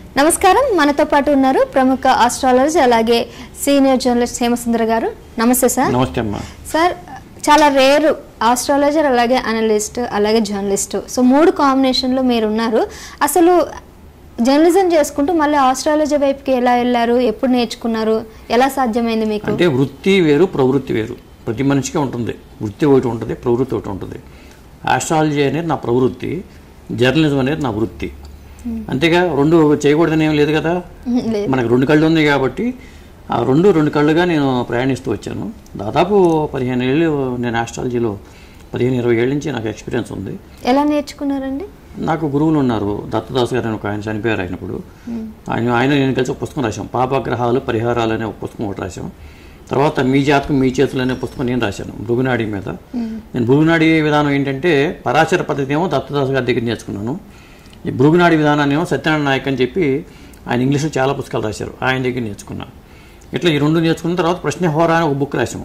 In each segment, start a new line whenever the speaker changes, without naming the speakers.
నమస్కారం మనతో పాటు ఉన్నారు ప్రముఖ ఆస్ట్రాలజీ అలాగే సీనియర్ జర్నలిస్ట్ హేమసుందర్ గారు నమస్తే సార్
నమస్తే అమ్మా
సార్ చాలా రేర్ ఆస్ట్రాలజర్ అలాగే అనలిస్ట్ అలాగే జర్నలిస్ట్ సో మూడు కాంబినేషన్లో మీరు ఉన్నారు అసలు జర్నలిజం చేసుకుంటూ మళ్ళీ ఆస్ట్రాలజీ వైపుకి ఎలా వెళ్ళారు ఎప్పుడు నేర్చుకున్నారు ఎలా సాధ్యమైంది మీకు
అంటే వృత్తి వేరు ప్రవృత్తి వేరు ప్రతి మనిషికి ఉంటుంది వృత్తి ఒకటి ఉంటుంది ప్రవృత్తి ఒకటి ఉంటుంది ఆస్ట్రాలజీ అనేది నా ప్రవృత్తి జర్నలిజం అనేది నా వృత్తి అంతేగా రెండు చేయకూడదని ఏం లేదు కదా
లేదు.
మనకు రెండు కళ్ళు ఉంది కాబట్టి ఆ రెండు రెండు కళ్ళుగా నేను ప్రయాణిస్తూ వచ్చాను దాదాపు పదిహేను ఏళ్ళు నేను ఆస్ట్రాలజీలో పదిహేను ఇరవై ఏళ్ళ నుంచి నాకు ఎక్స్పీరియన్స్ ఉంది
ఎలా నేర్చుకున్నారండి
నాకు గురువులు ఉన్నారు దత్తదాస్ గారు అని ఒక ఆయన చనిపోయారు అయినప్పుడు ఆయన ఆయన నేను కలిసి ఒక పుస్తకం రాశాం పాపగ్రహాలు పరిహారాలు అనే ఒక పుస్తకం ఒకటి రాశాం తర్వాత మీ జాతకం మీ చేతులు అనే పుస్తకం నేను రాశాను భృగునాడి మీద నేను భృగునాడి విధానం ఏంటంటే పరాశర పద్ధతి ఏమో దత్తదాస్ గారి దగ్గర నేర్చుకున్నాను ఈ భృగునాడి విధానాన్ని ఏమో సత్యనారాయణ నాయక్ అని చెప్పి ఆయన ఇంగ్లీష్లో చాలా పుస్తకాలు రాశారు ఆయన దగ్గర నేర్చుకున్నాను ఇట్లా ఈ రెండు నేర్చుకున్న తర్వాత ప్రశ్న హోరా అని ఒక బుక్ రాసాము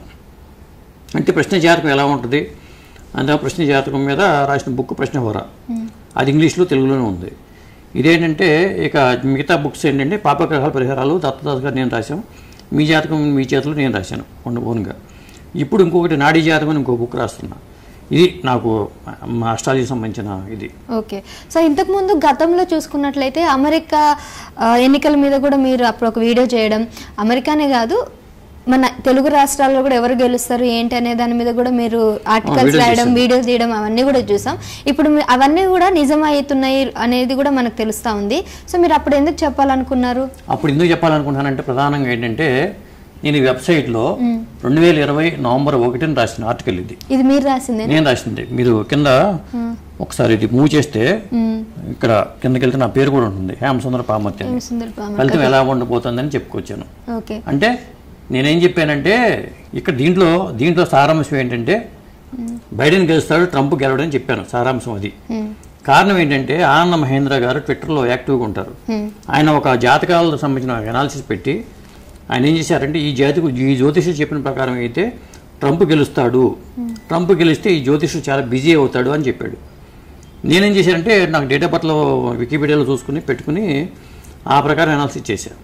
అంటే ప్రశ్న జాతకం ఎలా ఉంటుంది అందులో ప్రశ్న జాతకం మీద రాసిన బుక్ ప్రశ్న హోరా అది ఇంగ్లీష్లో తెలుగులోనే ఉంది ఇదేంటంటే ఇక మిగతా బుక్స్ ఏంటంటే పాపగ్రహాల పరిహారాలు దత్తదాస్ గారు నేను రాశాం మీ జాతకం మీ చేతిలో నేను రాశాను ఓన్ ఓన్గా ఇప్పుడు ఇంకొకటి నాడీ జాతకం అని ఇంకో బుక్ రాస్తున్నా ఇది నాకు మా అష్టాలజీకి సంబంధించిన ఇది
ఓకే సో ఇంతకు ముందు గతంలో చూసుకున్నట్లయితే అమెరికా ఆ, ఎన్నికల మీద కూడా మీరు అప్పుడు ఒక వీడియో చేయడం అమెరికానే కాదు మన తెలుగు రాష్ట్రాల్లో కూడా ఎవరు గెలుస్తారు ఏంటి అనే దాని మీద కూడా మీరు ఆర్టికల్స్
వీడియో
రాయడం
చేశాను.
వీడియోస్ తీయడం అవన్నీ కూడా చూసాం ఇప్పుడు మీ- అవన్నీ కూడా నిజమవుతున్నాయి అనేది కూడా మనకు తెలుస్తా ఉంది సో మీరు అప్పుడు ఎందుకు చెప్పాలనుకున్నారు
అప్పుడు ఎందుకు చెప్పాలనుకుంటున్నానంటే ప్రధానంగా ఏంటంటే నేను ఈ వెబ్సైట్లో రెండు వేల ఇరవై నవంబర్ ఒకటిని రాసిన ఆర్టికల్ ఇది
ఇది మీరు రాసిందే
నేను రాసింది మీరు కింద ఒకసారి ఇది మూవ్ చేస్తే ఇక్కడ కిందకి వెళ్తే నా పేరు కూడా ఉంటుంది హేమసుందర పామర్తి అని
సుందర్ పామ
ఫలితం ఎలా ఉండబోతుందని చెప్పుకొచ్చాను
ఓకే
అంటే నేనేం చెప్పానంటే ఇక్కడ దీంట్లో దీంట్లో సారాంశం ఏంటంటే బైడెన్ గెలుస్తాడు ట్రంప్ గెలవడని చెప్పాను సారాంశం అది కారణం ఏంటంటే ఆనంద మహేంద్ర గారు ట్విట్టర్లో యాక్టివ్గా ఉంటారు ఆయన ఒక జాతకాలకు సంబంధించిన అనాలిసిస్ పెట్టి ఆయన ఏం చేశారంటే ఈ జాతికు ఈ జ్యోతిషుడు చెప్పిన ప్రకారం అయితే ట్రంప్ గెలుస్తాడు ట్రంప్ గెలిస్తే ఈ జ్యోతిషుడు చాలా బిజీ అవుతాడు అని చెప్పాడు నేనేం చేశానంటే నాకు డేట్ ఆఫ్ బర్త్లో వికీపీడియాలో చూసుకుని పెట్టుకుని ఆ ప్రకారం అనాలిసిస్ చేశాను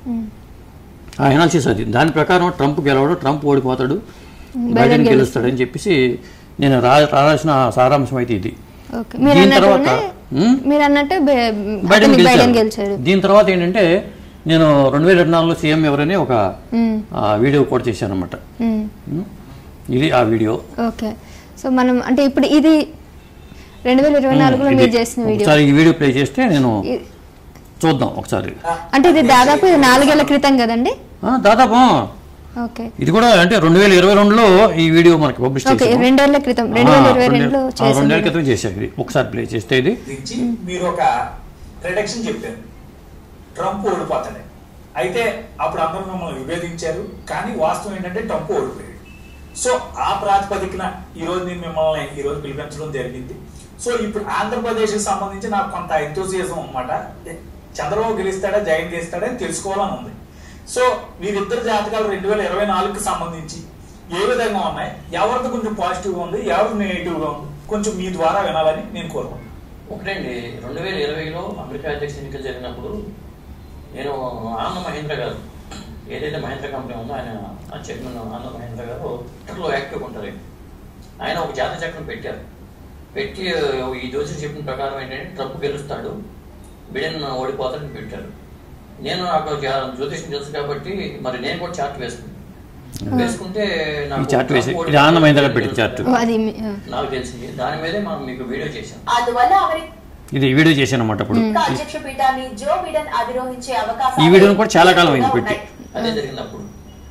ఆ అనాలిసిస్ అది దాని ప్రకారం ట్రంప్ గెలవడు ట్రంప్ ఓడిపోతాడు బైడెన్ గెలుస్తాడని చెప్పేసి నేను రా రాసిన సారాంశం అయితే ఇది
ఓకే మీరు
దీని తర్వాత
అన్నట్టునే
ఉమ్,
మీరు అన్నట్టే బె-
బైడెన్
అతను బైడెన్
గెలిచాడు
గెలిచాడు
దీని తర్వాత ఏంటంటే నేను రెండు వేల ఇరవై నాలుగులో సీఎం ఎవరని ఒక
మ్మ్.
ఆ, వీడియో కూడా చేశాను అనమాట
మ్మ్.
ఇది ఆ వీడియో
ఓకే సో మనం అంటే ఇప్పుడు ఇది రెండు వేల ఇరవై నాలుగులో
ఇది
మీరు చేసిన వీడియో
ఒకసారి ఈ వీడియో ప్లే చేస్తే నేను
ఇ-
చూద్దాం ఒకసారి
అంటే ఇది దాదాపు ఇది నాలుగేళ్ల క్రితం కదండి
ఆ, దాదాపు
ఓకే
ఇది కూడా అంటే రెండు వేల ఇరవై రెండులో ఈ వీడియో మనకి పబ్లిష్
ఓకే
చేశాము
రెండేళ్ల క్రితం రెండు వేల ఇరవై రెండులో
ఆ,
చేసిన
రెండేళ్ల క్రితం చేశాను ఇది ఒకసారి ప్లే చేస్తే ఇది
గురించి మీరు ఒక ప్రిడక్షన్ చెప్పారు ట్రంప్ ఓడిపోతాడు అయితే అప్పుడు అందరూ మమ్మల్ని విభేదించారు కానీ వాస్తవం ఏంటంటే ట్రంప్ ఓడిపోయాడు సో ఆ ప్రాతిపదికన ఈ రోజు నేను మిమ్మల్ని ఈ రోజు పిలిపించడం జరిగింది సో ఇప్పుడు ఆంధ్రప్రదేశ్ కి సంబంధించి నాకు కొంత ఎంతోసియజం అన్నమాట చంద్రబాబు గెలుస్తాడా జగన్ గెలుస్తాడా అని తెలుసుకోవాలని ఉంది సో వీరిద్దరు జాతకాలు రెండు వేల ఇరవై నాలుగుకి సంబంధించి ఏ విధంగా ఉన్నాయి ఎవరిది కొంచెం పాజిటివ్ గా ఉంది ఎవరిది నెగిటివ్ గా ఉంది కొంచెం మీ ద్వారా వినాలని నేను కోరుకుంటున్నాను
ఒకటండి రెండు వేల ఇరవైలో అమెరికా అధ్యక్ష ఎన్నికలు జరిగినప్పుడు నేను ఆనంద మహేంద్ర గారు ఏదైతే మహేంద్ర కంపెనీ ఉందో ఆయన ఆ చైర్మన్ ఆనంద మహేంద్ర గారు ట్విట్టర్లో యాక్టివ్గా ఉంటారు ఆయన. ఆయన ఒక జాతక చక్రం పెట్టారు పెట్టి ఈ జ్యోతిషం చెప్పిన ప్రకారం ఏంటంటే ట్రంప్ గెలుస్తాడు బిడెన్ ఓడిపోతాడని పెట్టారు నేను నాకు జా- జ్యోతిషం తెలుసు కాబట్టి మరి నేను కూడా చార్ట్ వేసుకున్నాను వేసుకుంటే నాకు
చార్ట్ వేసి
ట్రంప్
ఇది ఆనంద మహేంద్ర గారు
ఓడిపోతాడు
పెట్టిన చార్ట్
ఓ, అది మీ- ఆ.
నాకు తెలిసింది దాని మీదే మనం మీకు వీడియో చేశాం
అందువల్ల అమెరికా
ఇది వీడియో చేశాను అనమాట అప్పుడు
అధ్యక్ష పీఠాన్ని జో బిడెన్ అధిరోహించే అవకాశం
ఈ వీడియోని కూడా చాలా కాలం అయింది పెట్టి.
అదే జరిగినప్పుడు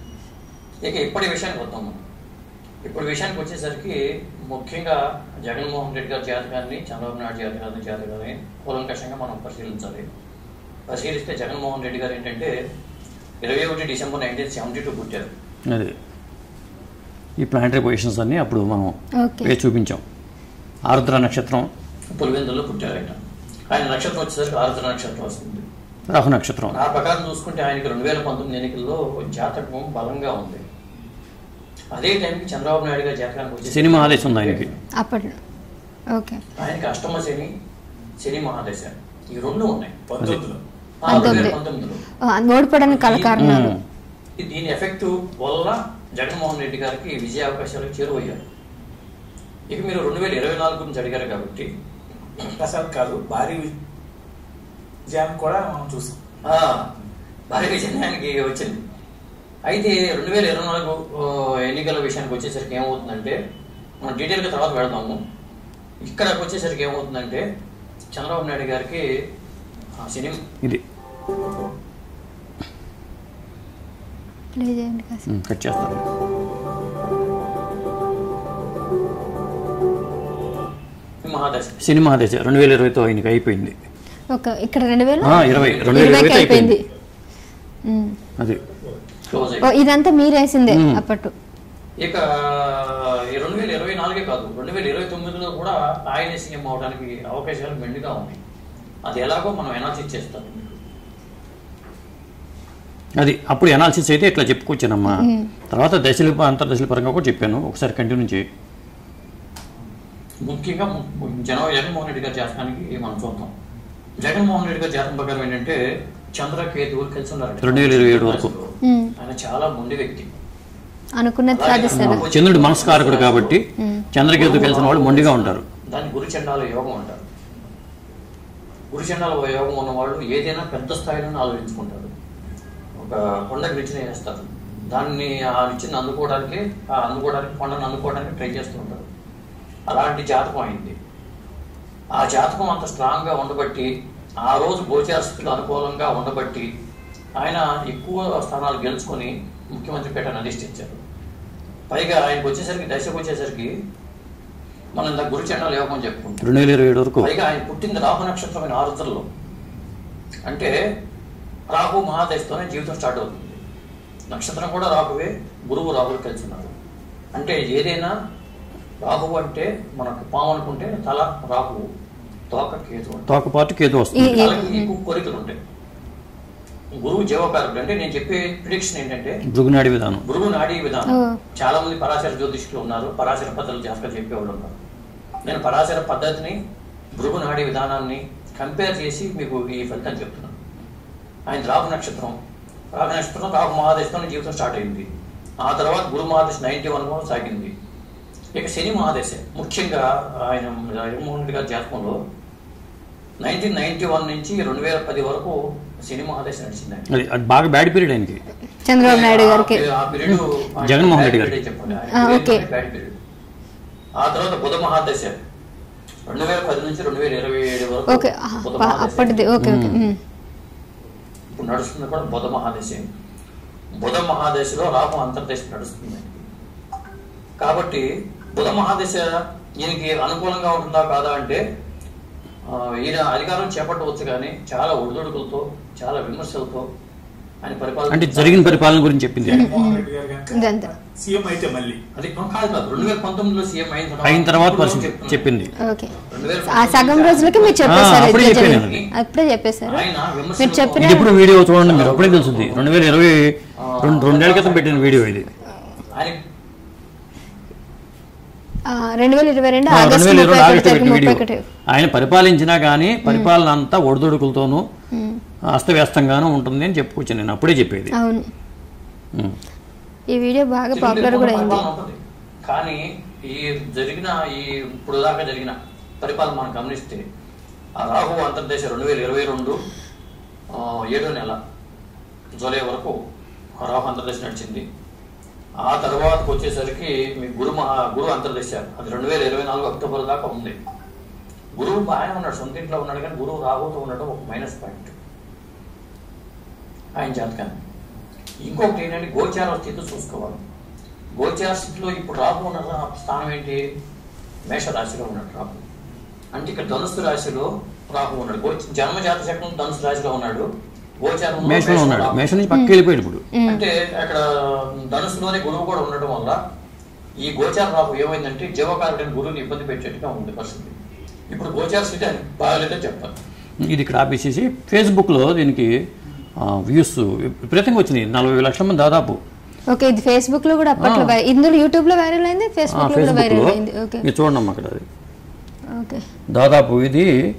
ఇక ఇప్పటి విషయానికి వద్దాం మనం ఇప్పుడు విషయానికి వచ్చేసరికి ముఖ్యంగా జగన్మోహన్ రెడ్డి గారి జాతకాన్ని చంద్రబాబు నాయుడు జాతకాన్ని జాతకాన్ని కూలంకషంగా మనం పరిశీలించాలి పరిశీలిస్తే జగన్మోహన్ రెడ్డి గారు ఏంటంటే ఇరవై ఒకటి డిసెంబర్ నైన్టీన్ సెవెంటీ టూ పుట్టారు
అదే ఈ ప్లానటరీ పొజిషన్స్ అన్ని అప్పుడు మనం
ఓకే
వేసి చూపించాం ఆరుద్ర నక్షత్రం
పులివెందుల్లో పుట్టారు ఆయన ఆయన నక్షత్రం వచ్చేసరికి ఆరుద్ర నక్షత్రం వస్తుంది
రాహు నక్షత్రం
ఆ ప్రకారం చూసుకుంటే ఆయనకి రెండు వేల పంతొమ్మిది ఎన్నికల్లో జాతకం బలంగా ఉంది అదే టైంకి చంద్రబాబు నాయుడు గారి జాతకానికి వచ్చేసి
సినిమా ఆదేశం ఉంది ఆయనకి
అప్పట్లో ఓకే
ఆయనకి అష్టమ శని శని మహాదశ ఈ రెండు ఉన్నాయి
పంతొమ్మిదిలో
ఆ, రెండు వేల
పంతొమ్మిది
పంతొమ్మిదిలో
ఆ, ఓడిపోవడానికి కల కారణాలు
ఈ దీని ఎఫెక్ట్ వల్ల జగన్మోహన్ రెడ్డి గారికి విజయ అవకాశాలు చేరువయ్యారు ఇక మీరు రెండు వేల ఇరవై నాలుగు గురించి అడిగారు కాబట్టి
ప్రసాద్ కాదు భారీ విజయాన్ని కూడా మనం చూసాం
ఆ, భారీ విజయానికి వచ్చింది అయితే రెండు వేల ఇరవై నాలుగు ఆ, ఎన్నికల విషయానికి వచ్చేసరికి ఏమవుతుందంటే మనం డీటెయిల్గా తర్వాత పెడతాము ఇక్కడికి వచ్చేసరికి ఏమవుతుందంటే చంద్రబాబు నాయుడు గారికి ఆ సినిమా
ఇది
ప్లే చేయండి కాస్త
ఉమ్, కట్ చేస్తాను
మహాదశ
సినిమా దశ రెండు వేల ఇరవైతో ఆయనకి అయిపోయింది
ఒక ఇక్కడ రెండు వేల
ఆ, ఇరవై రెండు వేల
ఇరవైకి
ఇరవైతో అయిపోయింది
ఉమ్.
అది
క్లోజ్
ఓ,
అయిపోయింది
ఇదంతా మీరేసిందే
మ్మ్.
అప్పట్లో
ఇక ఈ రెండు వేల ఇరవై నాలుగే కాదు రెండు వేల ఇరవై తొమ్మిదిలో కూడా ఆయన సీఎం అవడానికి అవకాశాలు మెండుగా ఉన్నాయి అది ఎలాగో మనం ఎనాలిసిస్ చేస్తాం
అది అప్పుడు ఎనాలిసిస్ అయితే ఇట్లా చెప్పుకొచ్చానమ్మా తర్వాత దశల అంతర్దశల పరంగా కూడా చెప్పాను ఒకసారి కంటిన్యూ చేయి
ముఖ్యంగా ము- జన జగన్మోహన్ రెడ్డి గారి జాతకానికి మనం చూద్దాం జగన్మోహన్ రెడ్డి గారి జాతకం ప్రకారం ఏంటంటే చంద్రకేతువులు కలిసి ఉన్నారు
2027 వరకు.
మ్మ్.
ఆయన చాలా మొండి వ్యక్తి
అనుకున్నది సాధిస్తారు
చంద్రుడు మనస్కారకుడు కాబట్టి చంద్రకేతు కలిసిన వాళ్ళు మొండిగా ఉంటారు
దాన్ని గురుచండాల యోగం అంటారు గురుచండాల యోగం ఉన్న వాళ్ళు ఏదైనా పెద్ద స్థాయిలోనే ఆలోచించుకుంటారు ఒక కొండకి రిచిని వేస్తారు దాన్ని ఆ రిచిని అందుకోవడానికి ఆ అందుకోవడానికి కొండను అందుకోవడానికి ట్రై చేస్తూ ఉంటారు అలాంటి జాతకం అయింది ఆ జాతకం అంత స్ట్రాంగ్గా ఉండబట్టి ఆ రోజు గోచార స్థితిలో అనుకూలంగా ఉండబట్టి ఆయన ఎక్కువ స్థానాలు గెలుచుకొని ముఖ్యమంత్రి పీఠాన్ని అధిష్ఠించారు పైగా ఆయనకు వచ్చేసరికి దశకు వచ్చేసరికి మనం ఇంత గురు చండాల యోగం చెప్పుకుంటాం
రెండు వేల ఇరవై ఏడు వరకు
పైగా ఆయన పుట్టింది రాహు నక్షత్రమైన ఆరుద్రలో అంటే రాహు మహాదశతోనే జీవితం స్టార్ట్ అవుతుంది నక్షత్రం కూడా రాహువే గురువు రాహులు కలిసి ఉన్నారు అంటే ఏదైనా రాహువు అంటే మనకు పాము అనుకుంటే తల రాహువు తోక కేతు అంటే
తోకపాటు కేతు వస్తుంది
ఈ-
తలకి ఎక్కువ కోరికలు ఉంటాయి గురువు జీవకారకుడు అంటే నేను చెప్పే ప్రిడిక్షన్ ఏంటంటే
భృగునాడి విధానం
గురువు నాడీ విధానం
ఓ.
చాలా మంది పరాశర జ్యోతిష్కులు ఉన్నారు పరాశర పద్ధతులు జాతకాలు చెప్పేవాళ్ళు ఉన్నారు నేను పరాశర పద్ధతిని భృగు నాడీ విధానాన్ని కంపేర్ చేసి మీకు ఈ ఫలితం చెప్తున్నాను ఆయన రాహు నక్షత్రం రాహు నక్షత్రం రాహు మహాదశతో జీవితం స్టార్ట్ అయింది ఆ తర్వాత గురు మహాదశ నైన్టీ వన్ కూడా సాగింది ఇక శని మహాదశ ముఖ్యంగా ఆయన జగన్మోహన్ రెడ్డి గారి జాతకంలో నైన్టీన్ నైన్టీ వన్ నుంచి రెండు వేల పది వరకు శని మహాదశ నడిచింది ఆయన.
అది అది బాగా బ్యాడ్ పీరియడ్ ఆయనకి
చంద్రబాబు నాయుడు గారికి
ఆ పీరియడ్
జగన్మోహన్ రెడ్డి గారికి.
చెప్పండి
ఆ, ఓకే.
బ్యాడ్ పీరియడ్ ఆ తర్వాత బుధ మహాదశ రెండు వేల పది నుంచి రెండు వేల ఇరవై ఏడు వరకు
ఓకే ఆ,
బుధ
ప-
మహాదశ.
అప్పటిది ఓకే ఓకే మ్మ్.
ఇప్పుడు నడుస్తుంది కూడా బుధ మహాదశ బుధ మహాదశలో రాహు అంతర్దశ నడుస్తుంది కాబట్టి బుధ మహాదశ ఈయనకి అనుకూలంగా ఉంటుందా కాదా అంటే ఆ, ఈయన అధికారం చేపట్టవచ్చు కానీ చాలా ఒడిదొడుకులతో చాలా విమర్శలతో ఆయన పరిపాలన
అంటే జరిగిన పరిపాలన గురించి చెప్పింది
జగన్మోహన్ రెడ్డి గారు
ఇదంతా.
కనుక సీఎం అయితే మళ్ళీ
అది కాదు కాదు రెండు వేల పంతొమ్మిదిలో సీఎం అయిన తర్వాత
అయిన తర్వాత
ఇప్పుడు
పరిస్థితి
చెప్తున్నాను.
చెప్పింది
ఓకే
రెండు వేల
ఆ సగం రోజులకి మీరు చెప్పేశారు
ఆ, అప్పుడే
ఇట్లా
చెప్పాను
జరిగింది.
నేను.
అప్పుడే చెప్పేశారు
ఆయన విమర్శలు
మీరు చెప్పిన
ఇది ఇప్పుడు వీడియో చూడండి మీరు అప్పుడే తెలుస్తుంది రెండు వేల ఇరవై రెండు రెండేళ్ల క్రితం పెట్టిన వీడియో ఇది
ఆయన
ఆ, రెండు వేల ఇరవై రెండు
ఆ, రెండు
ఆగస్టు
వేల
ముప్పై
ఇరవై
ఒకటి
ఆగస్టు
తారీఖు
పెట్టిన
ముప్పై
వీడియో
ఒకటి
ఆయన పరిపాలించినా కానీ పరిపాలన అంతా ఒడిదొడుకులతోనూ అస్తవ్యస్తంగానూ ఉంటుంది అని చెప్పుకొచ్చాను నేను అప్పుడే చెప్పేది
అవును
ఉం.
ఈ వీడియో బాగా పాపులర్ కూడా అయింది
పరిపాలన ఉంటుంది కానీ ఈ జరిగిన ఈ ఇప్పుడు దాకా జరిగిన పరిపాలన మనం గమనిస్తే ఆ రాహు అంతర్దేశ రెండు వేల ఇరవై రెండు ఆ, ఏడో నెల జూలై వరకు ఆ రాహు అంతర్దేశ నడిచింది ఆ తర్వాతకు వచ్చేసరికి మీ గురు మహా గురు అంతర్దేశ అది రెండు వేల ఇరవై నాలుగు అక్టోబర్ దాకా ఉంది గురువు బాగానే ఉన్నాడు సొంత ఇంట్లో ఉన్నాడు కానీ గురువు రాహుతో ఉండడం ఒక మైనస్ పాయింట్ ఆయన జాతకాన్ని ఇంకొకటి ఏంటంటే గోచార స్థితి చూసుకోవాలి గోచార స్థితిలో ఇప్పుడు రాహు ఉన్న స్థానం ఏంటి మేషరాశిలో ఉన్నాడు రాహు అంటే ఇక్కడ ధనుసు రాశిలో రాహు ఉన్నాడు గో జన్మజాత చక్రం ధనుసు రాశిలో ఉన్నాడు గోచారంలో
మేషంలో
మేషంలో
ఉన్నాడు
రాహు.
మేషం నుంచి పక్కకి వెళ్ళిపోయాడు ఇప్పుడు
అంటే అక్కడ ధనుసులోనే గురువు కూడా ఉండడం వల్ల ఈ గోచార రాహు ఏమైందంటే జీవకారుడైన గురువుని ఇబ్బంది పెట్టేట్టుగా ఉంది పరిస్థితి ఇప్పుడు గోచార స్థితి అని బాగాలేదని చెప్పాలి
ఇది ఇక్కడ ఆపేసేసి ఫేస్బుక్లో దీనికి వ్యూస్ విపరీతంగా వచ్చినాయి నలభై లక్షల మంది దాదాపు
ఓకే ఇది ఫేస్బుక్ లో కూడా అప్పట్లో వై- ఇందులో యూట్యూబ్ లో వైరల్ అయింది ఫేస్బుక్ లో కూడా వైరల్
ఫేస్బుక్లో
అయింది ఓకే
మీరు చూడండి అక్కడ అది
ఓకే
దాదాపు ఇది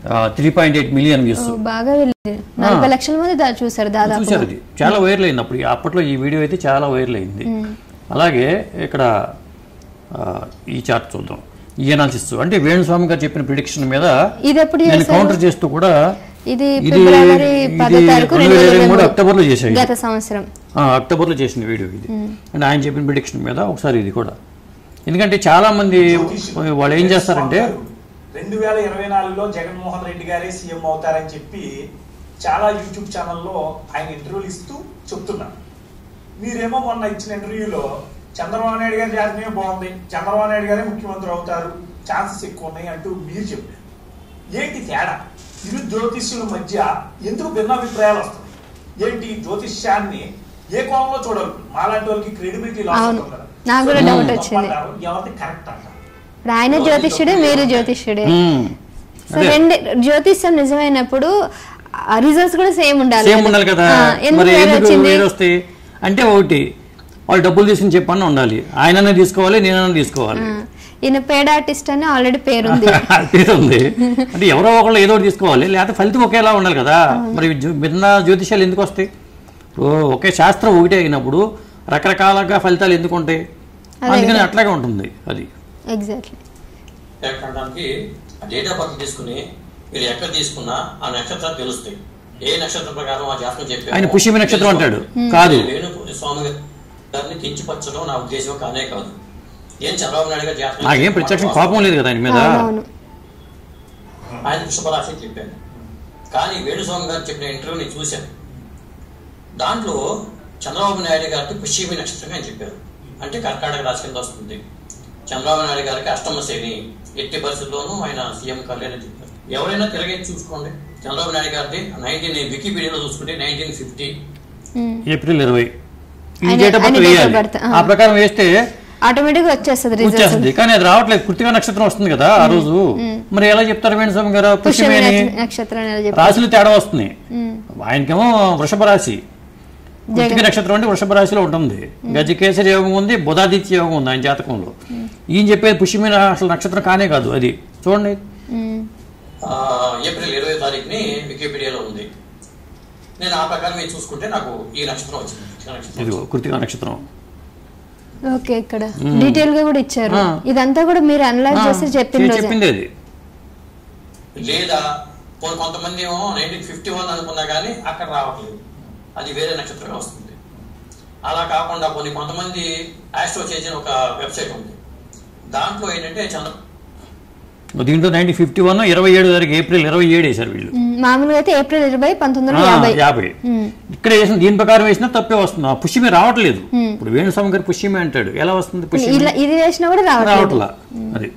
three point eight million views
ఓ, బాగా వెళ్ళింది నలభై లక్షల మంది దా- చూసారు దాదాపు
చూశారు ఇది చాలా వైరల్ అయింది అప్పుడు అప్పట్లో ఈ వీడియో అయితే చాలా వైరల్ అయింది అలాగే ఇక్కడ ఆ, ఈ చార్ట్ చూద్దాం ఈ అనాలిసిస్ అంటే వేణుస్వామి గారు చెప్పిన ప్రిడిక్షన్ మీద
ఇది ఎప్పుడు
నేను
చేశారు?
కౌంటర్ చేస్తూ కూడా
ఇది
ఇది
ఫిబ్రవరి పదో
ఇది
తారీఖు
రెండు
రెండు
వేల
వేల
ఇరవై మూడు
మూడు.
అక్టోబర్లో చేశారు ఇది.
గత సంవత్సరం
ఆ, అక్టోబర్లో చేసిన వీడియో ఇది అంటే ఆయన చెప్పిన ప్రిడిక్షన్ మీద ఒకసారి ఇది కూడా ఎందుకంటే చాలా మంది వాళ్ళు ఏం చేస్తారంటే
రెండు వేల ఇరవై నాలుగులో జగన్మోహన్ రెడ్డి గారే సీఎం అవుతారని చెప్పి చాలా యూట్యూబ్ ఛానల్లో ఆయన ఇంటర్వ్యూలు ఇస్తూ చెప్తున్నారు మీరేమో మొన్న ఇచ్చిన ఇంటర్వ్యూలో చంద్రబాబు నాయుడు గారి జాతకమే బాగుంది చంద్రబాబు నాయుడు గారే ముఖ్యమంత్రి అవుతారు ఛాన్సెస్ ఎక్కువ ఉన్నాయి అంటూ మీరు చెప్పారు ఏంటి తేడా ఇరు జ్యోతిష్యుల మధ్య ఎందుకు భిన్నాభిప్రాయాలు వస్తాయి ఏంటి జ్యోతిష్యాన్ని ఏ కోణంలో చూడాలి మాలాంటి వాళ్ళకి క్రెడిబిలిటీ లాస్
అవును.
అవుతుంది కదా.
నాకు కూడా
సో
డౌట్
ఎవరు
వచ్చింది.
తప్పంటారు, ఎవరిది కరెక్ట్ అంటారు
ఇప్పుడు ఆయన జ్యోతిష్యుడే మీరు జ్యోతిష్యుడే
ఉమ్,
సో రెండు జ్యోతిష్యం నిజమైనప్పుడు రిజల్ట్స్ కూడా సేమ్ ఉండాలి
సేమ్ ఉండాలి కదా
ఆ, ఎందుకు
మరి
వేరే
ఎందుకు
వచ్చింది
వేరే వస్తాయి అంటే ఒకటి వాళ్ళు డబ్బులు తీసుకుని చెప్పని ఉండాలి ఆయననే తీసుకోవాలి నేనన్నా తీసుకోవాలి
ఆ, ఈయన పేడ ఆర్టిస్ట్ అని ఆల్రెడీ పేరుంది
పేరు ఉంది అంటే ఎవరో ఒకళ్ళు ఏదో ఒకటి తీసుకోవాలి లేకపోతే ఫలితం ఒకేలా ఉండాలి కదా మరి జ్యో- భిన్న జ్యోతిషాలు ఎందుకు వస్తాయి ఓ, ఒకే శాస్త్రం ఒకటే అయినప్పుడు రకరకాలుగా ఫలితాలు ఎందుకు ఉంటాయి
అదే
అందుకని
కదా.
అట్లాగే ఉంటుంది అది
ఎగ్జాక్ట్లీ
ఎక్కడానికి ఆ డేట్ ఆఫ్ బర్త్ తీసుకుని మీరు ఎక్కడ తీసుకున్నా ఆ నక్షత్రాలు తెలుస్తాయి ఏ నక్షత్రం ప్రకారం ఆ జాతకం చెప్పారు
ఆయన పుష్యమి నక్షత్రం అంటాడు. కాదు.
వేణు స్వామి గారిని కించపరచడం నా ఉద్దేశం కానే కాదు ఏం చంద్రబాబు నాయుడు గారి జాతకం
నాకేం ప్రత్యక్షం కోపం లేదు కదా ఆయన మీద
అవునవును
ఆయన వృషభరాశి అని చెప్పాను కానీ వేణుస్వామి గారు చెప్పిన ఇంటర్వ్యూ నేను చూశాను దాంట్లో చంద్రబాబు నాయుడు గారికి పుష్యమి నక్షత్రం అని చెప్పారు అంటే కర్కాటక రాశి కింద వస్తుంది చంద్రబాబు నాయుడు గారికి అష్టమ శ్రేణి ఎట్టి పరిస్థితుల్లోనూ ఆయన సీఎం కాలేదని చెప్పారు ఎవరైనా తిరగేసి చూసుకోండి చంద్రబాబు నాయుడు గారిది నైన్టీన్ వికీపీడియాలో చూసుకుంటే నైన్టీన్ ఫిఫ్టీ
ఉమ్.
ఏప్రిల్ ఇరవై ఈ
ఆయన-
డేట్ ఆఫ్ బర్త్
ఆయన date of
వేయాలి
birth, ఆ.
ఆ ప్రకారం వేస్తే
ఆటోమేటిక్ వచ్చేస్తుంది రిజల్ట్స్
వచ్చేస్తుంది కానీ అది రావట్లేదు కృతిక నక్షత్రం వస్తుంది కదా ఆ రోజు మరి ఎలా చెప్తారు వేణుస్వామి గారు పుష్యమి
పుష్యమి
అని
నక్షత్రం అని చెప్పి
రాశులు తేడా వస్తుంది ఆయనకేమో వృషభ రాశి కృతిక నక్షత్రం అంటే వృషభ రాశిలో ఉంటుంది గజకేసరి యోగం ఉంది బుధాదిత్య యోగం ఉంది ఆయన జాతకంలో ఈయన చెప్పేది పుష్యమి అసలు నక్షత్రం కానే కాదు అది చూడండి
ఉమ్.
ఆ, ఏప్రిల్ ఇరవై తారీఖుని వికీపీడియాలో ఉంది నేను ఆ ప్రకారం మీరు చూసుకుంటే నాకు ఈ నక్షత్రం వచ్చింది కృతిక నక్షత్రం
ఇదిగో కృతిక నక్షత్రం
ఓకే ఇక్కడ డీటెయిల్ గా కూడా ఇచ్చారు
ఆ.
ఇదంతా కూడా మీరు అనలైజ్ చేసి
ఆ,
చెప్పిన రోజే
చెప్పింది అది
లేదా పోనీ కొంతమంది ఏమో నైన్టీన్ ఫిఫ్టీ వన్ అనుకున్నా కానీ అక్కడ రావట్లేదు అది వేరే నక్షత్రంగా వస్తుంది అలా కాకుండా కొన్ని కొంతమంది ఆస్ట్రో చేసిన ఒక వెబ్సైట్ ఉంది దాంట్లో ఏంటంటే చంద్ర
దీంట్లో నైన్టీన్ ఫిఫ్టీ వన్ ఇరవై ఏడు తారీఖు ఏప్రిల్ ఇరవై ఏడు వేశారు వీళ్ళు
ఉమ్, మామూలుగా అయితే ఏప్రిల్ ఇరవై పంతొమ్మిది
ఆ,
వందల యాభై
యాభై
ఉమ్.
ఇక్కడ వేసిన దీని ప్రకారం వేసినా తప్పే వస్తుంది ఆ పుష్యమి రావట్లేదు ఇప్పుడు వేణుస్వామి గారు పుష్యమి అంటాడు ఎలా వస్తుంది పుష్యమి
ఇలా ఇది వేసినా కూడా రావట్లేదు
రావట్లా అది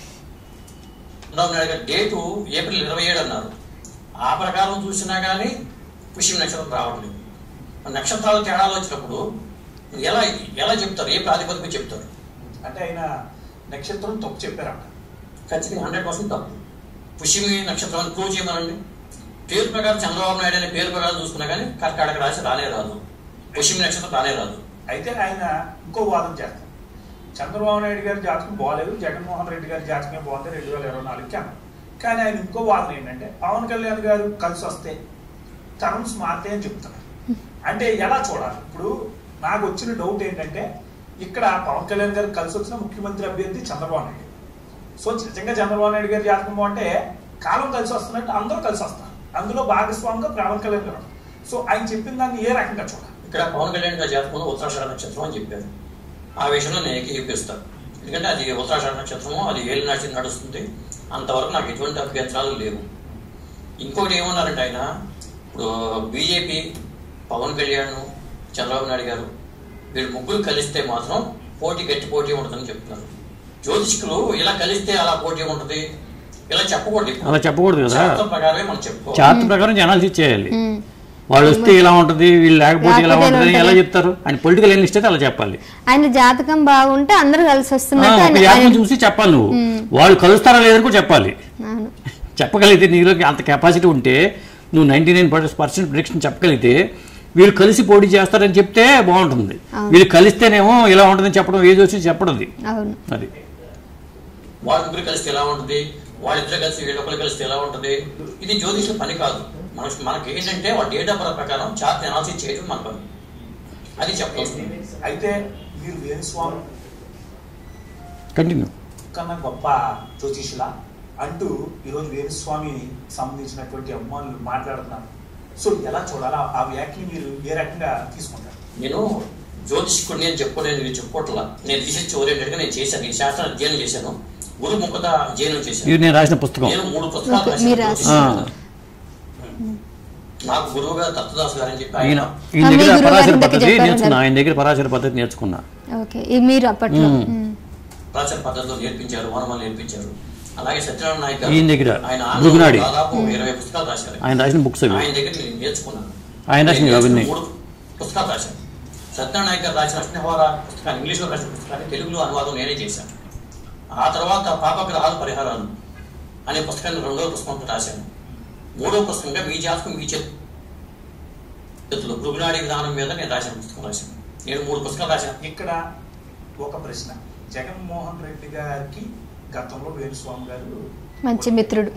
చంద్రబాబు నాయుడు గారి డేటు ఏప్రిల్ ఇరవై ఏడు అన్నారు ఆ ప్రకారం చూసినా కానీ పుష్యం నక్షత్రం రావట్లేదు ఆ నక్షత్రాలు తేడాలు వచ్చినప్పుడు ఎలా ఎలా చెప్తారు ఏ ప్రాతిపదిక చెప్తారు
అంటే ఆయన నక్షత్రం తప్పు చెప్పారంట
ఖచ్చితంగా హండ్రెడ్ పర్సెంట్ తప్పు పుష్యమి నక్షత్రాన్ని ప్రూవ్ చేయమనండి పేరు ప్రకారం చంద్రబాబు నాయుడు అనే పేరు ప్రకారం చూసుకున్నా కానీ కర్కాటక రాశి రానే రాదు పుష్యమి నక్షత్రం రానే రాదు
అయితే ఆయన ఇంకో వాదన చేస్తారు చంద్రబాబు నాయుడు గారి జాతకం బాగాలేదు జగన్మోహన్ రెడ్డి గారి జాతకమే బాగుంది రెండు వేల ఇరవై నాలుగుకి అన్నారు కానీ ఆయన ఇంకో వాదన ఏంటంటే పవన్ కళ్యాణ్ గారు కలిసి వస్తే టర్మ్స్ మారుతాయి అని చెప్తున్నారు అంటే ఎలా చూడాలి ఇప్పుడు నాకు వచ్చిన డౌట్ ఏంటంటే ఇక్కడ పవన్ కళ్యాణ్ గారు కలిసి వచ్చిన ముఖ్యమంత్రి అభ్యర్థి చంద్రబాబు నాయుడు సో నిజంగా చంద్రబాబు నాయుడు గారి జాతకం బాగుంటే కాలం కలిసి వస్తున్నట్టు అందరూ కలిసి వస్తారు అందులో భాగస్వామిగా పవన్ కళ్యాణ్ గారు ఉన్నారు. సో ఆయన చెప్పిన దాన్ని ఏ రకంగా చూడాలి
ఇక్కడ పవన్ కళ్యాణ్ గారి జాతకంలో ఉత్తరాషాఢ నక్షత్రం అని చెప్పారు ఆ విషయంలో నేను ఏకీపిస్తాను ఎందుకంటే అది ఉత్తరాషాఢ నక్షత్రము అది ఏళ్ళు నాటి నడుస్తుంది అంతవరకు నాకు ఎటువంటి అభ్యంతరాలు లేవు ఇంకోటి ఏమన్నారంటే ఆయన ఇప్పుడు బీజేపీ పవన్ కళ్యాణ్ చంద్రబాబు నాయుడు గారు వీళ్ళు ముగ్గురు కలిస్తే మాత్రం పోటీ గట్టి పోటీ ఉంటుందని చెప్తున్నారు జ్యోతిష్కులు ఇలా కలిస్తే అలా పోటీ ఉంటుంది ఇలా చెప్పకూడదు ఇప్పుడు.
అలా చెప్పకూడదు కదా
శాస్త్రం ప్రకారమే మనం చెప్పుకోవాలి
చార్ట్ ప్రకారం అనాలిసిస్ చేయాలి
ఉమ్.
వాళ్ళు వస్తే ఇలా ఉంటుంది వీళ్ళు లేకపోతే ఇలా
లేకపోతే ఇలా
ఉంటుంది ఎలా
ఉంటుంది.
చెప్తారు ఆయన పొలిటికల్ ఎనలిస్ట్ అయితే అలా చెప్పాలి
ఆయన జాతకం బాగుంటే అందరు కలిసి
ఆ,
వస్తున్నట్టు
ఒక
ఆయన-
జాతకం
ఆయన-
చూసి చెప్పాలి నువ్వు వాళ్ళు కలుస్తారా లేదని కూడా చెప్పాలి
అవును.
చెప్పగలిగితే నీలో అంత కెపాసిటీ ఉంటే నువ్వు నైన్టీ నైన్ పర్సెంట్ ప్రిడిక్షన్ చెప్పగలిగితే వీళ్ళు కలిసి పోటీ చేస్తారని చెప్తే బాగుంటుంది వీళ్ళు కలిస్తేనేమో ఇలా ఉంటుందని చెప్పడం ఏది వచ్చి చెప్పడం అది
అవును
అది
వాళ్ళ ముగ్గురు కలిస్తే ఎలా ఉంటుంది వాళ్ళిద్దరు కలిసి వీళ్ళొకరు కలిసి ఎలా ఉంటుంది ఇది జ్యోతిషం పని కాదు మనకి మనకి ఏంటంటే వాళ్ళ డేట్ ఆఫ్ బర్త్ ప్రకారం చార్ట్ అనాలిసిస్ చేయడం మన పని అది చెప్పాల్సింది
అయితే మీరు వేణుస్వామి
కంటిన్యూ
కన్నా గొప్ప జ్యోతిషుల అంటూ ఈరోజు వేణుస్వామి సంబంధించినటువంటి అభిమానులు మాట్లాడుతున్నారు సో ఎలా చూడాలి ఆ- ఆ వ్యాఖ్యని మీరు ఏ రకంగా తీసుకుంటారు
నేను జ్యోతిష్కుడిని అని చెప్పుకోలేదు నేను చెప్పుకోవట్లా నేను రీసెర్చ్ ఓరియంటెడ్ గా నేను చేశాను ఈ శాస్త్రం అధ్యయనం చేశాను గురు ముఖత అధ్యయనం చేశాను
ఇది నేను రాసిన పుస్తకం
నేను మూడు పుస్తకాలు
ఓకే,
రాశాను
మీరు
జ్యోతిష్యం
ఆ.
మీద. నాకు గురువుగా దత్తదాస్ గారు అని చెప్పి
ఈయన
ఆయన
ఈయన
ఆ, మీ
దగ్గర
గురువు
పరాశర
గారి దగ్గర
పద్ధతి
చెప్పారు
నేర్చుకున్నా
కదా.
ఆయన దగ్గర పరాశర పద్ధతి నేర్చుకున్నా
ఓకే ఇది మీరు అప్పట్లో
మ్మ్.
మ్మ్.
ప్రాచీన పద్ధతిలో నేర్పించారు వనమలు నేర్పించారు అలాగే సత్యనారాయణ నాయక్ గారు
ఈయన దగ్గర,
ఆయన
భృగునాడి.
దాదాపు ఇరవై పుస్తకాలు రాశారు
ఆయన రాసిన బుక్స్ అవి
ఆయన దగ్గర నేను నేర్చుకున్నాను
ఆయన రాసినవి
నేను
అవన్నీ.
మూడు పుస్తకాలు రాశాను సత్యనారాయణ నాయక్ గారు రాసిన అగ్నిహోర పుస్తకాన్ని ఇంగ్లీష్లో రాసిన పుస్తకాన్ని తెలుగులో అనువాదం నేనే చేశాను ఆ తర్వాత పాపగ్రహాలు పరిహారాలు అనే పుస్తకాన్ని రెండవ పుస్తకం రాశాను మూడో పుస్తకంగా మీ జాతకం మీ చేతులు భృగునాడి విధానం మీద నేను రాసిన పుస్తకం రాశాను నేను మూడు పుస్తకాలు రాశాను
ఇక్కడ ఒక ప్రశ్న జగన్మోహన్ రెడ్డి గారికి గతంలో వేణుస్వామి గారు
మంచి మిత్రుడు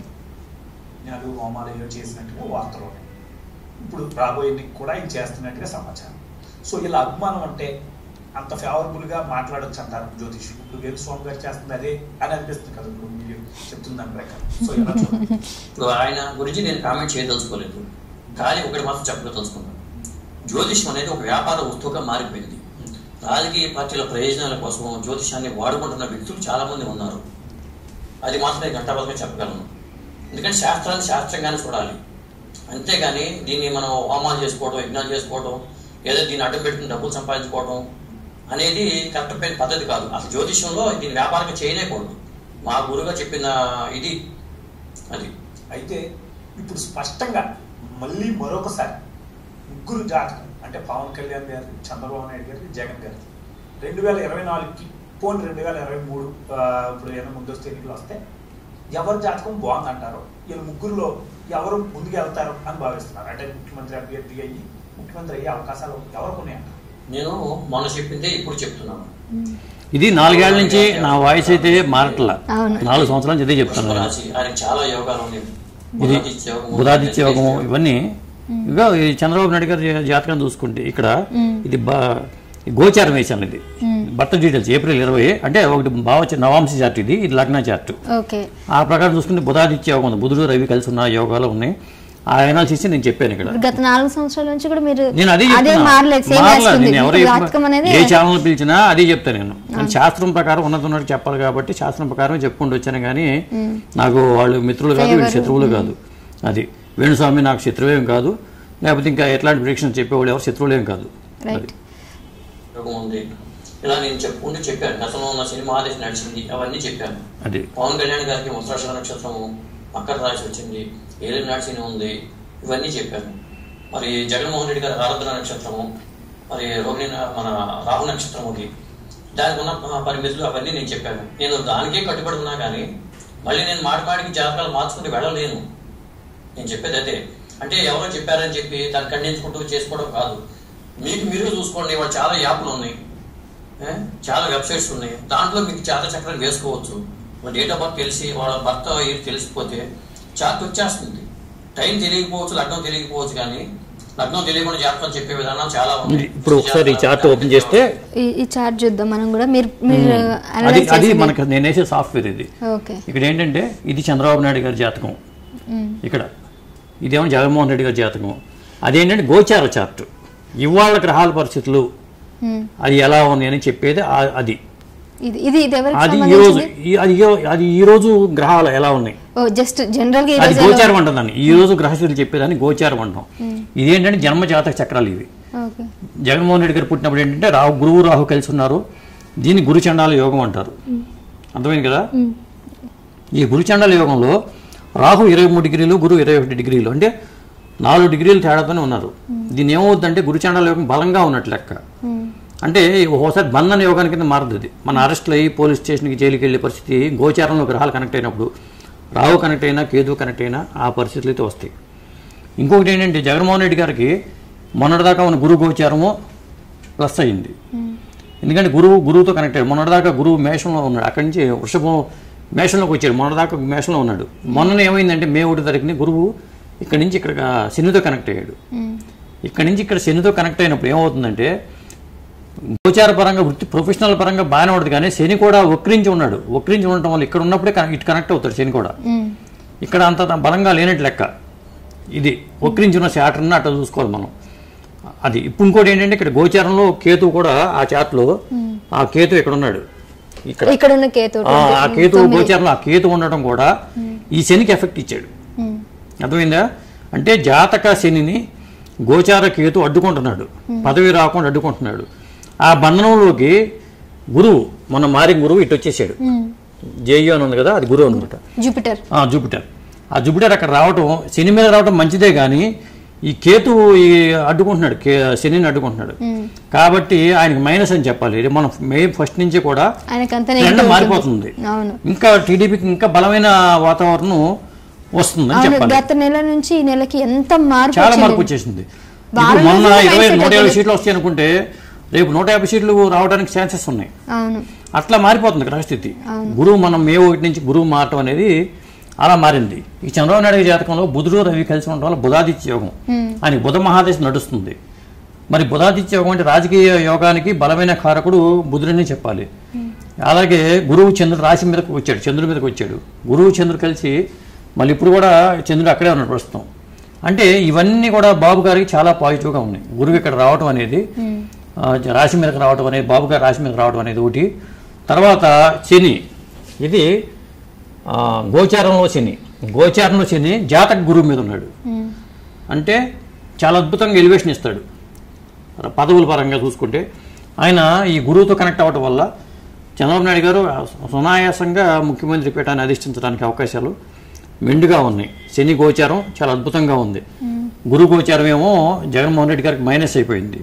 నాలుగు హోమాలయం చేసినట్టుగా వార్తలు ఉన్నాయి ఇప్పుడు రాబోయే ఎన్నిక కూడా ఇది చేస్తున్నట్టుగా సమాచారం సో ఇలా అభిమానం అంటే అంత ఫేవరబుల్ గా మాట్లాడొచ్చు అంటారు జ్యోతిష్ ఇప్పుడు వేణుస్వామి గారు చేస్తుంది అదే అని అనిపిస్తుంది కదా ఇప్పుడు మీరు చెప్తున్న దాని ప్రకారం సో ఎలా చూడాలి?
ఇప్పుడు ఆయన గురించి నేను కామెంట్ చేయదలుచుకోలేదు కానీ ఒకటి మాత్రం చెప్పదలుచుకున్నాను జ్యోతిషం అనేది ఒక వ్యాపార వస్తువుగా మారిపోయింది రాజకీయ పార్టీల ప్రయోజనాల కోసం జ్యోతిషాన్ని వాడుకుంటున్న వ్యక్తులు చాలా మంది ఉన్నారు అది మాత్రం నేను గంటాబద్ధంగా చెప్పగలను ఎందుకంటే శాస్త్రాన్ని శాస్త్రంగానే చూడాలి అంతేగాని దీన్ని మనం హోమాలు చేసుకోవడం యజ్ఞాలు చేసుకోవడం లేదా దీన్ని అడ్డం పెట్టుకుని డబ్బులు సంపాదించుకోవడం అనేది కరెక్ట్ అయిన పద్ధతి కాదు అసలు జ్యోతిషంలో దీన్ని వ్యాపారంగా చేయలేకూడదు మా గురుగా చెప్పిన ఇది అది
అయితే ఇప్పుడు స్పష్టంగా మళ్ళీ మరొకసారి ముగ్గురు జాతకం అంటే పవన్ కళ్యాణ్ గారు చంద్రబాబు నాయుడు గారు జగన్ గారు రెండు వేల ఇరవై నాలుగుకి పోనీ రెండు వేల ఇరవై మూడు ఆ, ఇప్పుడు ఏమైనా ముందస్తు ఎన్నికలు వస్తే ఎవరి జాతకం బాగుందంటారో వీళ్ళ ముగ్గురులో ఎవరు ముందుకు వెళ్తారు అని భావిస్తున్నారు అంటే ముఖ్యమంత్రి అభ్యర్థి అయ్యి ముఖ్యమంత్రి అయ్యే అవకాశాలు ఎవరికి ఉన్నాయంటారు
నేను మొన్న చెప్పిందే ఇప్పుడు చెప్తున్నాను
ఇది నాలుగేళ్ల నుంచి నా వాయిస్ అయితే మారట్లా
అవును.
నాలుగు సంవత్సరాల నుంచి ఇదే చెప్తాను నేను.
రాశి ఆయనకు చాలా యోగాలు ఉన్నాయి
ఇది
బుధాదిత్య యోగము,
బుధాదిత్య యోగము ఇవన్నీ ఇక ఈ చంద్రబాబు నాయుడు గారి జాతకం చూసుకుంటే ఇక్కడ ఇది బా ఈ గోచారం వేశాను ఇది బర్త్ డీటెయిల్స్ ఏప్రిల్ ఇరవై అంటే ఒకటి బావ నవాంశ చార్ట్ ఇది ఇది లగ్న చార్ట్
ఓకే
ఆ ప్రకారం చూసుకుంటే బుధాదిత్య యోగం ఉంది బుధుడు రవి కలిసి ఉన్న యోగాలు ఉన్నాయి ఆ ఎనాలిసిస్ నేను చెప్పాను ఇక్కడ
ఇప్పుడు గత నాలుగు సంవత్సరాల నుంచి కూడా మీరు
నేను అదే
అదే
చెప్తున్నా.
మారలేదు సేమ్
మారలేదు.
వేస్తుంది
నేను ఎవరు
ఇప్పుడు
చెప్పినా-
జాతకం అనేది
ఏ ఛానల్ పిలిచినా అదే చెప్తాను నేను నేను శాస్త్రం ప్రకారం ఉన్నది ఉన్నట్టు చెప్పాలి కాబట్టి శాస్త్రం ప్రకారం చెప్పుకుంటూ వచ్చాను కానీ నాకు వాళ్ళు మిత్రులు కాదు వీళ్ళు శత్రువులు కాదు అది వేణుస్వామి నాకు శత్రువేం కాదు లేకపోతే ఇంకా ఎట్లాంటి ప్రిడిక్షన్ చెప్పేవాళ్ళు ఎవరు శత్రువులేం కాదు
రైట్
యోగం ఉంది ఇలా నేను చెప్పుకుంటూ చెప్పాను గతంలో ఉన్న సినిమా ఆదేశం నడిచింది అవన్నీ చెప్పాను
అది
పవన్ కళ్యాణ్ గారికి ఉత్తరాష నక్షత్రము మకర రాశి వచ్చింది ఏలిన నడిచిన ఉంది ఇవన్నీ చెప్పాను మరి జగన్మోహన్ రెడ్డి గారి ఆరాధన నక్షత్రము మరి రోహిణి న- మన రాహు నక్షత్రం ఉంది దానికి ఉన్న ప- పరిమితులు అవన్నీ నేను చెప్పాను నేను దానికే కట్టుబడి ఉన్నా కానీ మళ్ళీ నేను మాటి మాటికి జాతకాలు మార్చుకుని వెళ్ళలేను నేను చెప్పేది అదే అంటే ఎవరో చెప్పారని చెప్పి దాన్ని ఖండించుకుంటూ చేసుకోవడం కాదు మీకు మీరు చూసుకోండి వాళ్ళు చాలా యాప్లు ఉన్నాయి ఏ? చాలా వెబ్సైట్స్ ఉన్నాయి దాంట్లో మీకు చాలా చక్రాలు వేసుకోవచ్చు వాళ్ళ డేట్ ఆఫ్ బర్త్ తెలిసి వాళ్ళ భర్త ఏది తెలిసిపోతే చార్ట్ వచ్చేస్తుంది టైం తెలియకపోవచ్చు లగ్నం తెలియకపోవచ్చు కానీ లగ్నం తెలియకుండా జాతకం చెప్పే విధానం చాలా ఉన్నాయి
ఇప్పుడు ఒకసారి ఈ చార్ట్ ఓపెన్ చేస్తే
ఈ ఈ చార్ట్ చూద్దాం మనం కూడా మీరు మీరు
అది
అనలైజ్
అది
చేసి
మనకు నేను వేసే సాఫ్ట్వేర్ ఇది
ఓకే
ఇక్కడ ఏంటంటే ఇది చంద్రబాబు నాయుడు గారి జాతకం ఇక్కడ ఇదేమో జగన్మోహన్ రెడ్డి గారి జాతకం అదేంటంటే గోచార చార్ట్ ఇవాళ గ్రహాల పరిస్థితులు అది ఎలా ఉంది అని చెప్పేది ఆ- అది
ఇది ఇది ఇది ఎవరికి
అది ఈ రోజు
సంబంధించింది
ఈ- అది ఈ- అది ఈ రోజు గ్రహాలు ఎలా ఉన్నాయి
ఓ జస్ట్ జనరల్ గా ఈ
అది
రోజు ఎలా-
గోచారం అంటుందని ఈ రోజు గ్రహస్థితులు చెప్పేదాన్ని గోచారం అంటాం ఇదేంటంటే జన్మ జాతక చక్రాలు ఇవి
ఓకే
జగన్మోహన్ రెడ్డి గారు పుట్టినప్పుడు ఏంటంటే రాహు గురువు రాహు కలిసి ఉన్నారు దీన్ని గురుచండాల యోగం అంటారు అర్థమైంది కదా ఈ గురుచండాల యోగంలో రాహు ఇరవై మూడు డిగ్రీలు గురువు ఇరవై ఒకటి డిగ్రీలు అంటే నాలుగు డిగ్రీలు తేడాతోనే ఉన్నారు దీన్ని ఏమవుతుందంటే గురుచండాల యోగం బలంగా ఉన్నట్లు లెక్క అంటే ఒకసారి బంధన యోగానికి కింద మారదు ఇది మన అరెస్ట్లు అయ్యి పోలీస్ స్టేషన్కి జైలుకి వెళ్ళే పరిస్థితి గోచారంలో గ్రహాలు కనెక్ట్ అయినప్పుడు రాహు కనెక్ట్ అయినా కేతు కనెక్ట్ అయినా ఆ పరిస్థితులు అయితే వస్తాయి ఇంకొకటి ఏంటంటే జగన్మోహన్ రెడ్డి గారికి మొన్నటిదాకా ఉన్న గురు గోచారము ప్లస్ అయింది ఎందుకంటే గురువు గురువుతో కనెక్ట్ అయ్యాడు మొన్నటిదాకా గురువు మేషంలో ఉన్నాడు అక్కడి నుంచి వృషభం మేషంలోకి వచ్చాడు మొన్న దాకా మేషంలో ఉన్నాడు మొన్న ఏమైందంటే మే ఒకటి తారీఖుని గురువు ఇక్కడ నుంచి ఇక్కడ శనితో కనెక్ట్ అయ్యాడు ఇక్కడ నుంచి ఇక్కడ శనితో కనెక్ట్ అయినప్పుడు ఏమవుతుందంటే గోచార పరంగా వృత్తి ప్రొఫెషనల్ పరంగా బాగానే ఉంటుంది కానీ శని కూడా వక్రించి ఉన్నాడు వక్రించి ఉండటం వల్ల ఇక్కడ ఉన్నప్పుడే కన- ఇటు కనెక్ట్ అవుతాడు శని కూడా ఇక్కడ అంత బలంగా లేనట్టు లెక్క ఇది వక్రించి ఉన్న చాటర్ని అట్లా చూసుకోవాలి మనం అది ఇప్పుడు ఇంకోటి ఏంటంటే ఇక్కడ గోచారంలో కేతు కూడా ఆ చాట్లో ఆ కేతు ఇక్కడ ఉన్నాడు ఇక్కడ
ఇక్కడ ఉన్న కేతు
ఆ ఆ కేతు గోచారంలో ఆ కేతు ఉండటం కూడా ఈ శనికి ఎఫెక్ట్ ఇచ్చాడు అర్థమైందా అంటే జాతక శనిని గోచార కేతు అడ్డుకుంటున్నాడు పదవి రాకుండా అడ్డుకుంటున్నాడు ఆ బంధనంలోకి గురువు మన మారి గురువు ఇటు వచ్చేసాడు జేయు అని ఉంది కదా అది గురువు అనమాట
జూపిటర్
ఆ జూపిటర్ ఆ జూపిటర్ అక్కడ రావటం శని మీద రావటం మంచిదే కానీ ఈ కేతు ఈ అడ్డుకుంటున్నాడు కే శనిని అడ్డుకుంటున్నాడు కాబట్టి ఆయనకి మైనస్ అని చెప్పాలి ఇది మనం మే ఫస్ట్ నుంచి కూడా
ఆయనకంత
ట్రెండ్
నెగిటివ్
మారిపోతుంది
అవును
ఇంకా టీడీపీకి ఇంకా బలమైన వాతావరణం వస్తుందని
అవును
చెప్పాలి
గత నెల నుంచి ఈ నెలకి ఎంత మార్పు
చాలా
వచ్చింది.
మార్పు వచ్చేసింది
వారం
ఇప్పుడు మొన్న
రోజుల్లో
ఇరవై
mindset
నూట యాభై
అదే.
సీట్లు వస్తాయి అనుకుంటే రేపు నూట యాభై సీట్లు రావడానికి ఛాన్సెస్ ఉన్నాయి
అవును
అట్లా మారిపోతుంది గ్రహస్థితి గురువు మనం మే ఒకటి నుంచి గురువు మారటం అనేది అలా మారింది ఈ చంద్రబాబు నాయుడు గారి జాతకంలో బుధుడు రవి కలిసి ఉండడం వల్ల బుధాదిత్య యోగం అని బుధ మహాదశ నడుస్తుంది మరి బుధాదిత్య యోగం అంటే రాజకీయ యోగానికి బలమైన కారకుడు బుధుడని చెప్పాలి అలాగే గురువు చంద్రుడు రాశి మీదకు వచ్చాడు చంద్రుడి మీదకి వచ్చాడు గురువు చంద్రుడు కలిసి మళ్ళీ ఇప్పుడు కూడా చంద్రుడు అక్కడే ఉన్నాడు ప్రస్తుతం అంటే ఇవన్నీ కూడా బాబు గారికి చాలా పాజిటివ్గా ఉన్నాయి గురువు ఇక్కడ రావటం అనేది ఆ, రాశి మీదకి రావటం అనేది బాబు గారి రాశి మీదకి రావటం అనేది ఒకటి తర్వాత శని ఇది ఆ, గోచారంలో శని గోచారంలో శని జాతక గురువు మీద ఉన్నాడు అంటే చాలా అద్భుతంగా ఎలివేషన్ ఇస్తాడు పదవుల పరంగా చూసుకుంటే ఆయన ఈ గురువుతో కనెక్ట్ అవ్వటం వల్ల చంద్రబాబు నాయుడు గారు సునాయాసంగా ముఖ్యమంత్రి పీఠాన్ని అధిష్ఠించడానికి అవకాశాలు మెండుగా ఉన్నాయి శని గోచారం చాలా అద్భుతంగా ఉంది గురు గోచారం ఏమో జగన్మోహన్ రెడ్డి గారికి మైనస్ అయిపోయింది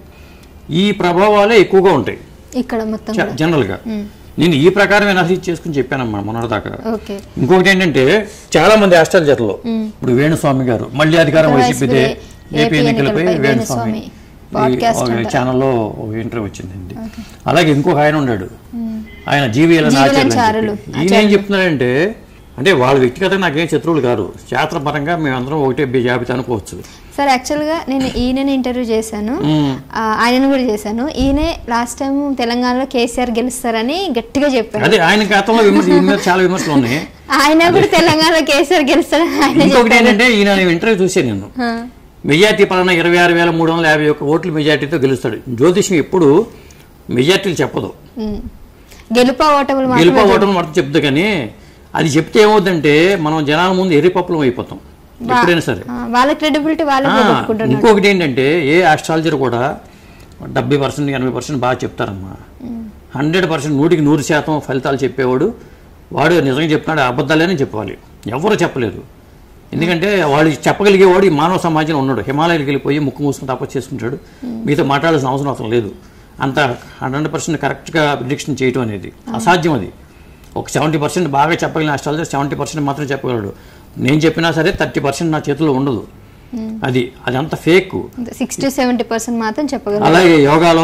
ఈ ప్రభావాలే ఎక్కువగా ఉంటాయి
ఇక్కడ మొత్తం
చ- జనరల్గా నేను ఈ ప్రకారం అనాలిసిస్ చేసుకుని చెప్పానమ్మా మొన్నటిదాకా
ఓకే
ఇంకొకటి ఏంటంటే చాలా మంది ఆస్ట్రాలజర్లో ఇప్పుడు వేణుస్వామి గారు మళ్ళీ అధికారం వైసీపీదే ఏపీ ఎన్నికలపై వేణుస్వామి
పాడ్కాస్ట్
ఈ ఛానల్లో ఒక ఇంటర్వ్యూ వచ్చిందండి అలాగే ఇంకొక ఆయన ఉన్నాడు ఆయన జీవీఎల్
జీవీఎల్ చారులు.
ఈయన ఏం చెప్తున్నాడంటే అంటే వాళ్ళ వ్యక్తిగతంగా నాకేం శత్రువులు కాదు శాస్త్రపరంగా మేమందరం ఒకటే బి- జాబితా అనుకోవచ్చు
సార్ యాక్చువల్గా నేను ఈయనని ఇంటర్వ్యూ చేశాను ఆ, ఆయనను కూడా చేశాను ఈయనే లాస్ట్ టైం తెలంగాణలో కేసీఆర్ గెలుస్తారని గట్టిగా చెప్పారు
అదే ఆయన గతంలో విమర్శ ఈయన మీద చాలా విమర్శలు ఉన్నాయి
ఆయన కూడా తెలంగాణలో కేసీఆర్ గెలుస్తారని ఆయన
ఇంకొకటి ఏంటంటే ఈయన ఇంటర్వ్యూ చూసాను నేను మెజార్టీ పరంగా ఇరవై ఆరు వేల మూడు వందల యాభై ఒక్క ఓట్ల మెజార్టీతో గెలుస్తాడు జ్యోతిష్యం ఎప్పుడు మెజార్టీలు చెప్పదు
ఉమ్. గెలుపా ఓటములు మాత్రమే
గెలుపు ఓటమి మొత్తం చెప్తుంది కానీ అది చెప్తే ఏమవుతుందంటే మనం జనాల ముందు ఎర్రిపప్పులం అయిపోతాం ఎప్పుడైనా సరే
ఆ, వాళ్ళ క్రెడిబిలిటీ వాళ్ళే
ఆ,
పోగొట్టుకుంటున్నారు
ఇంకొకటి ఏంటంటే ఏ ఆస్ట్రాలజర్ కూడా డెబ్బై పర్సెంట్ ఎనభై పర్సెంట్ బాగా చెప్తారమ్మా హండ్రెడ్ పర్సెంట్ నూటికి నూరు శాతం ఫలితాలు చెప్పేవాడు వాడు నిజంగా చెప్తున్నాడు అబద్ధాలేని చెప్పాలి ఎవరు చెప్పలేదు ఎందుకంటే వాడు చెప్పగలిగేవాడు ఈ మానవ సమాజంలో ఉన్నాడు హిమాలయాలకు వెళ్ళిపోయి ముక్కు మూసుకుని తపస్సు చేసుకుంటాడు మీతో మాట్లాడాల్సిన అవసరం అవసరం లేదు అంత హండ్రెడ్ పర్సెంట్ కరెక్ట్గా ప్రిడిక్షన్ చేయటం అనేది అసాధ్యం అది ఒక సెవెంటీ పర్సెంట్ బాగా చెప్పగలిగిన ఆస్ట్రాలజర్ సెవెంటీ పర్సెంట్ మాత్రం చెప్పగలడు నేను చెప్పినా సరే థర్టీ పర్సెంట్ నా చేతిలో ఉండదు అది అది అంత ఫేక్
సిక్స్టీ సెవెంటీ పర్సెంట్ మాత్రం చెప్పగలరు
అలాగే యోగాలో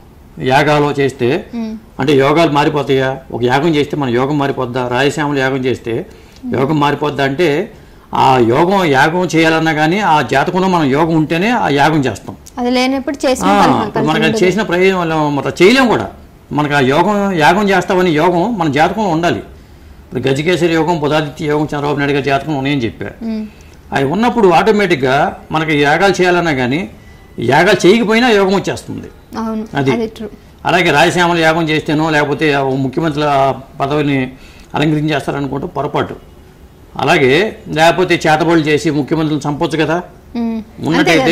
యాగాలో చేస్తే అంటే యోగాలు మారిపోతాయా ఒక యాగం చేస్తే మన యోగం మారిపోద్దా రాయశ్యామలు యాగం చేస్తే యోగం మారిపోద్దా అంటే ఆ యోగం యాగం చేయాలన్నా కానీ ఆ జాతకంలో మనం యోగం ఉంటేనే ఆ యాగం చేస్తాం
అది లేనప్పుడు చేసిన
ఆ,
ఫలితం-
ఇప్పుడు
ఫలితం
మనకి అది
ఉండదు.
చేసిన ప్రయోజనం మనం చేయలేం కూడా మనకు ఆ యోగం యాగం చేస్తామని యోగం మన జాతకంలో ఉండాలి ఇప్పుడు గజకేశ్వరి యోగం బుధాదిత్య యోగం చంద్రబాబు నాయుడు గారి జాతకం ఉన్నాయని చెప్పా అవి ఉన్నప్పుడు ఆటోమేటిక్గా మనకి యాగాలు చేయాలన్నా కానీ యాగాలు చేయకపోయినా యోగం వచ్చేస్తుంది
అవును
అది.
అది ట్రూ
అలాగే రాయశ్యామల యాగం చేస్తేనో లేకపోతే ఆ ముఖ్యమంత్రుల పదవిని అలంకరించేస్తారనుకుంటే పొరపాటు అలాగే లేకపోతే చేతబడులు చేసి ముఖ్యమంత్రులను చంపొచ్చు కదా ఉన్నట్టయితే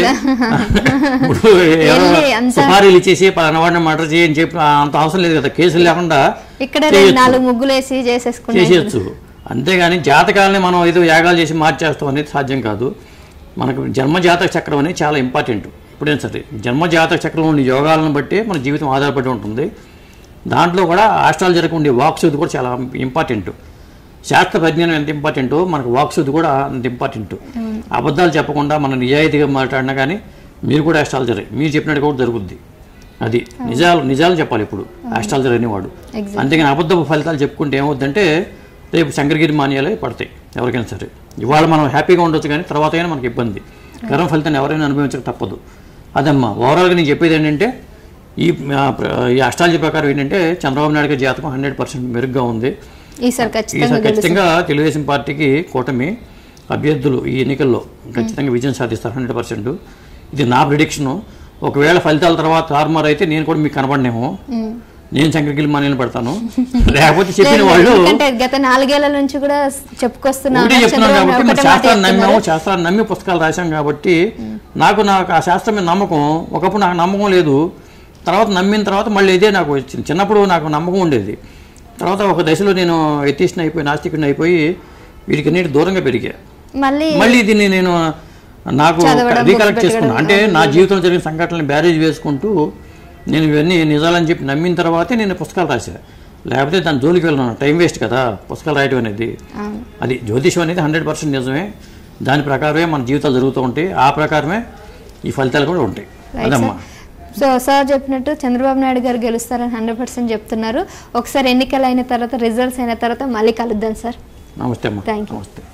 ఇప్పుడు ఎవరో
వెళ్ళి అంత-
సుపారీలు ఇచ్చేసి పలానా వాడిని మర్డర్ చేయని చెప్పి అంత అవసరం లేదు కదా కేసులు లేకుండా
ఇక్కడ రెండు
చేయొచ్చు.
నాలుగు ముగ్గులు వేసి చేసేసుకుంటే
చేసేయచ్చు అంతేగాని జాతకాలని మనం ఏదో యాగాలు చేసి మార్చేస్తాం అనేది సాధ్యం కాదు మనకు జన్మ జాతక చక్రం అనేది చాలా ఇంపార్టెంట్ ఇప్పుడేం సరే జన్మ జాతక చక్రంలో ఉండే యోగాలను బట్టి మన జీవితం ఆధారపడి ఉంటుంది దాంట్లో కూడా ఆస్ట్రాలజీకి ఉండే వాక్శుద్ధి కూడా చాలా ఇంపార్టెంట్ శాస్త్ర పరిజ్ఞానం ఎంత ఇంపార్టెంటో మనకు వాక్శుద్ధి కూడా అంత ఇంపార్టెంట్ అబద్ధాలు చెప్పకుండా మనం నిజాయితీగా మాట్లాడినా కానీ మీరు కూడా ఆస్ట్రాలజరే మీరు చెప్పినట్టు కూడా జరుగుద్ది అది నిజాలు నిజాలు చెప్పాలి ఇప్పుడు ఆస్ట్రాలజర్ అనేవాడు
Exactly.
అంతేగాని అబద్ధపు ఫలితాలు చెప్పుకుంటే ఏమవుద్దంటే రేపు శంకరగిరి మాన్యాలే పడతాయి ఎవరికైనా సరే ఇవాళ మనం హ్యాపీగా ఉండొచ్చు కానీ తర్వాత అయినా మనకి ఇబ్బంది కర్మ ఫలితాన్ని ఎవరైనా అనుభవించక తప్పదు అదమ్మా ఓవరాల్గా నేను చెప్పేది ఏంటంటే ఈ ఆ, ప్ర- ఈ అష్టాలజీ ప్రకారం ఏంటంటే చంద్రబాబు నాయుడు గారి జాతకం హండ్రెడ్ పర్సెంట్ మెరుగ్గా ఉంది
ఈసారి ఖచ్చితంగా
ఈసారి
గెలుస్తారు
ఖచ్చితంగా తెలుగుదేశం పార్టీకి కూటమి అభ్యర్థులు ఈ ఎన్నికల్లో ఖచ్చితంగా విజయం సాధిస్తారు హండ్రెడ్ పర్సెంట్ ఇది నా ప్రిడిక్షను ఒకవేళ ఫలితాల తర్వాత తారుమారు అయితే నేను కూడా మీకు కనబడినేమో నేను శంకరగిరి మానేలు పెడతాను లేకపోతే చెప్పిన
లేదు,
వాళ్ళు
ఎందుకంటే గత నాలుగేళ్ల నుంచి కూడా చెప్పుకొస్తున్నాను
ఒకటే చెప్తున్నాను
చంద్రబాబు
కాబట్టి
నాయుడు
మనం
ఒకటే మాట
శాస్త్రాన్ని నమ్మాము
చెప్తున్నారు.
శాస్త్రాన్ని నమ్మి పుస్తకాలు రాశాం కాబట్టి నాకు నాకు ఆ శాస్త్రం మీద నమ్మకం ఒకప్పుడు నాకు నమ్మకం లేదు తర్వాత నమ్మిన తర్వాత మళ్ళీ ఇదే నాకు వచ్చింది చిన్నప్పుడు నాకు నమ్మకం ఉండేది తర్వాత ఒక దశలో నేను ఎత్తిష్ణ అయిపోయి నాస్తికుడిని అయిపోయి వీటికి అన్నిటి దూరంగా పెరిగా
మళ్ళీ
మళ్ళీ దీన్ని నేను నాకు
చదవడం,
రీకలెక్ట్
బుక్స్
చేసుకున్నాను అంటే నా జీవితంలో జరిగిన సంఘటనలు బ్యారేజ్ వేసుకుంటూ నేను ఇవన్నీ నిజాలని చెప్పి నమ్మిన తర్వాతే నేను పుస్తకాలు రాశాను లేకపోతే దాని జోలికి వెళ్ళను టైం వేస్ట్ కదా పుస్తకాలు రాయటం అనేది
అవును.
అది జ్యోతిషం అనేది హండ్రెడ్ పర్సెంట్ నిజమే దాని ప్రకారమే మన జీవితాలు జరుగుతూ ఉంటాయి ఆ ప్రకారమే ఈ ఫలితాలు కూడా ఉంటాయి
రైట్
అదమ్మా
సార్ సో సార్ చెప్పినట్టు చంద్రబాబు నాయుడు గారు గెలుస్తారని హండ్రెడ్ పర్సెంట్ చెప్తున్నారు ఒకసారి ఎన్నికలు అయిన తర్వాత రిజల్ట్స్ అయిన తర్వాత మళ్ళీ కలుద్దాం సార్
నమస్తే అమ్మా
Thank you.
నమస్తే